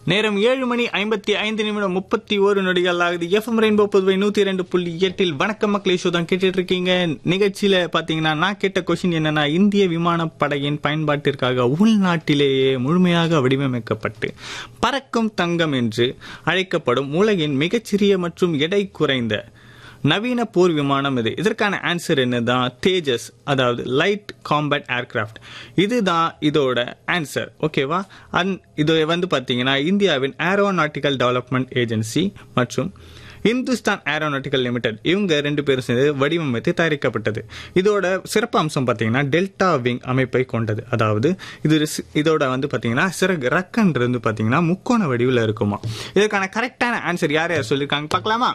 நேரம் ஏழு மணி ஐம்பத்தி ஐந்து நிமிடம் முப்பத்தி ஒரு நொடிகள் ஆகுது எஃப்எம் ரெயின்போ புதுவை நூத்தி இரண்டு புள்ளி எட்டில் வணக்கம் மக்களே ஷோ தான் கேட்டுட்டு இருக்கீங்க நிகழ்ச்சியில பாத்தீங்கன்னா நான் கேட்ட கொஸ்டின் என்னன்னா இந்திய விமானப்படையின் பயன்பாட்டிற்காக உள்நாட்டிலேயே முழுமையாக வடிவமைக்கப்பட்டு பறக்கும் தங்கம் என்று அழைக்கப்படும் உலகின் மிகச்சிறிய மற்றும் எடை குறைந்த நவீன போர் விமானம் இது இதற்கான ஆன்சர் என்னதான் தேஜஸ் அதாவது லைட் காம்பேட் ஏர்கிராஃப்ட் இதுதான் இதோட ஆன்சர் ஓகேவா அந் இது வந்து பார்த்தீங்கன்னா இந்தியாவின் ஏரோநாட்டிக்கல் டெவலப்மெண்ட் ஏஜென்சி மற்றும் இந்துஸ்தான் ஏரோநாட்டிக்கல் லிமிடெட் இவங்க ரெண்டு பேரும் சேர்ந்து வடிவமைத்து தயாரிக்கப்பட்டது இதோட சிறப்பு அம்சம் பார்த்தீங்கன்னா டெல்டா விங் அமைப்பை கொண்டது அதாவது இது ரிஸ்- இதோட வந்து பார்த்தீங்கன்னா சிறகு ரக்கன்றது வந்து பார்த்தீங்கன்னா முக்கோண வடிவில் இருக்குமா இதற்கான கரெக்டான ஆன்சர் யார் யார் சொல்லியிருக்காங்க பார்க்கலாமா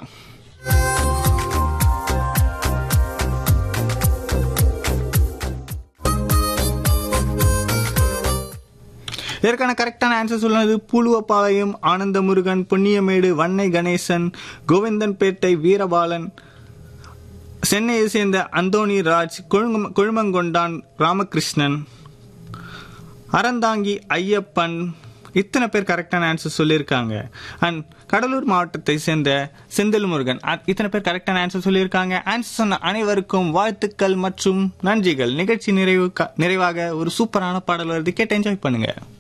இதற்கான கரெக்டான ஆன்சர் சொல்லுவது பூலுவப்பாளையம் ஆனந்த முருகன் பொன்னியமேடு வன்னை கணேசன் கோவிந்தன்பேட்டை வீரபாலன் சென்னையை சேர்ந்த அந்தோணி ராஜ் கொழுங்கம்- கொழுமங்கொண்டான் ராமகிருஷ்ணன் அறந்தாங்கி ஐயப்பன் இத்தனை பேர் கரெக்டான ஆன்சர் சொல்லியிருக்காங்க அண்ட் கடலூர் மாவட்டத்தை சேர்ந்த செந்தில் முருகன் அ- இத்தனை பேர் கரெக்டான ஆன்சர் சொல்லியிருக்காங்க ஆன்சர் சொன்ன அனைவருக்கும் வாழ்த்துக்கள் மற்றும் நன்றிகள் நிகழ்ச்சி நிறைவு நிறைவாக ஒரு சூப்பரான பாடல் வருது கேட்டு என்ஜாய் பண்ணுங்க